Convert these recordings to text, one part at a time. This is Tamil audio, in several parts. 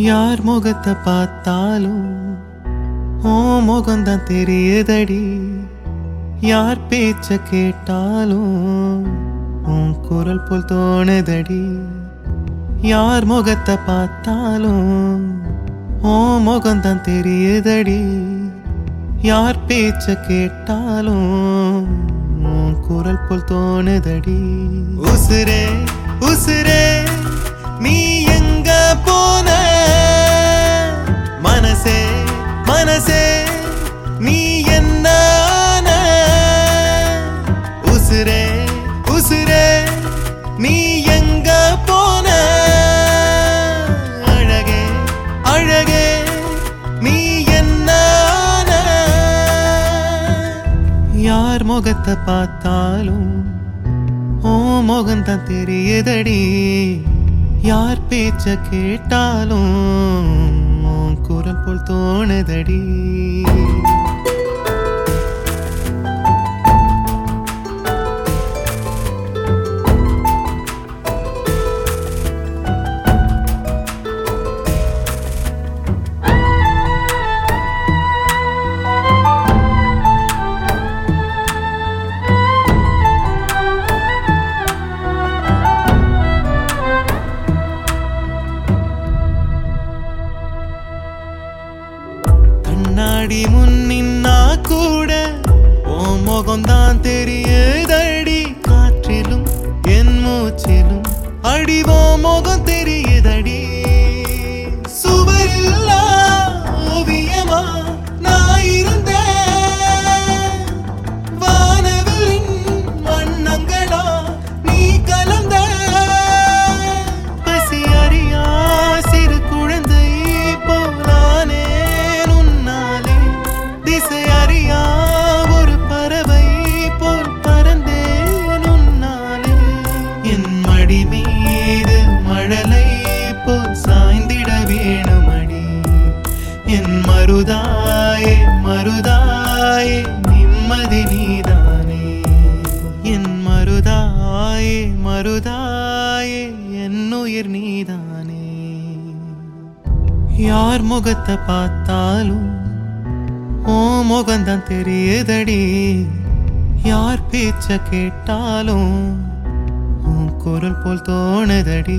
யார் முகத்தை பார்த்தாலும் ஓ முகம்தான் தெரியுதடி யார் பேச்ச கேட்டாலும் உன் குரல் போல் தோணுதடி யார் முகத்தை பார்த்தாலும் ஓ முகம்தான் தெரியுதடி யார் பேச்ச கேட்டாலும் உன் குரல் போல் தோணுதடி உசுரே உசுரே நீ எங்க போன மனசே மனசே நீ என்ன ஆன? உசுரே உசுரே நீ எங்க போன அழகே அழகே நீ என்ன ஆன? யார் முகத்தை பார்த்தாலும் ஓ முகம்தான் தெரியுதடி யார் பேச்ச கேட்டாலும் உன் குரல் போல் தோணுதடி கண்ணாடி முன்னின்னா கூட ஓ முகம்தான் தெரியுதடி காற்றிலும் என் மூச்சிலும் அடிவோ முகம் தெரியுதடி சுவரில்லா ஓவியமா நான் இருந்தேன் வானவில்லின் வண்ணங்களா நீ கலந்த பசி அறியா சிறு குழந்தை போலானே உன்னாலே திசை அறியா ஒரு பறவை போல் பறந்தேன் உன்னாலே என் மடி மீது மழலை போல் சாய்ந்திட வேணுமடி என் மருதாயே மருதாயே நிம்மதி நீதானே என் மருதாயே மருதாயே என் உயிர் நீதானே யார் முகத்தை பார்த்தாலும் ஓ முகம்தான் தெரியுதடி யார் பேச்ச கேட்டாலும் உன் குரல் போல் தோணுதடி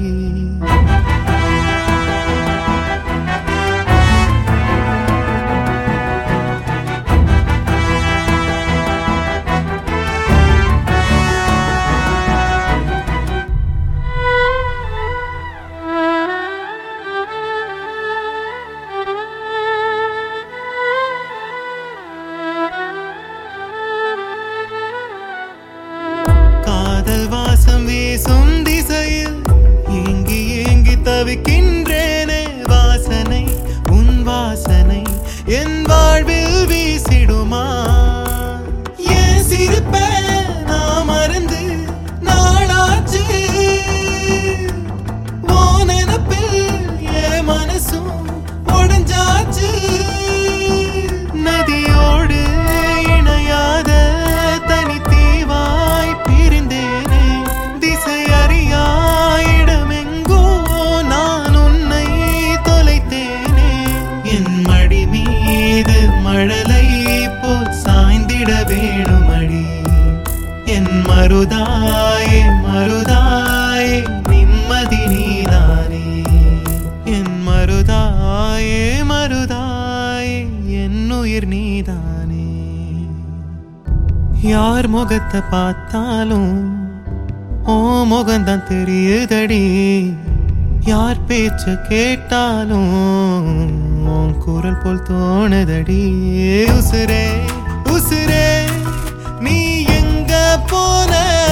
காதல் வாசம் வீசும் திசையில் ஏங்கி ஏங்கி தவிக்கின்றேனே வாசனை உன் வாசனை என் வாழ்வில் வீசிடுமா ஏன் சிரிப்பே நான் மறந்து நாளாச்சு ஓ நினப்பில் என் மனசும் உடைஞ்சாச்சு நதியோடு இணையாத தனி தீவாய் பிரிந்தேனே திசை அறியா இடமெங்கோ நான் உன்னை தொலைத்தேனே என் மடி மீது மழலை போல் சாய்ந்திட வேணுமடி என் மருதாயே மருதாயே நிம்மதி நீதானே என் மருதாயே மருதாயே என் உயிர் நீதானே யார் முகத்தை பார்த்தாலும் ஓ முகம்தான் தெரியுதடி யார் பேச்ச கேட்டாலும் உன் குரல் போல் தோணுதடி உசுரே உசுரே நீ எங்க போன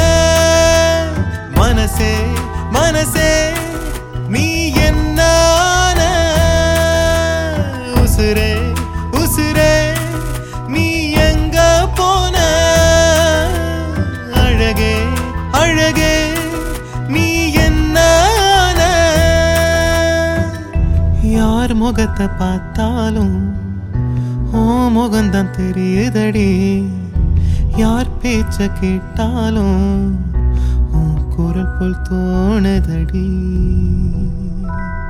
மனசே மனசே நீ என்ன ஆன? உசுரே உசுரே நீ எங்க போன அழகே அழகே நீ என்ன ஆன? யார் முகத்தை பார்த்தாலும் ஓ முகம்தான் தெரியுதடி யார் பேச்ச கேட்டாலும் உன் குரல் போல் தோணுதடி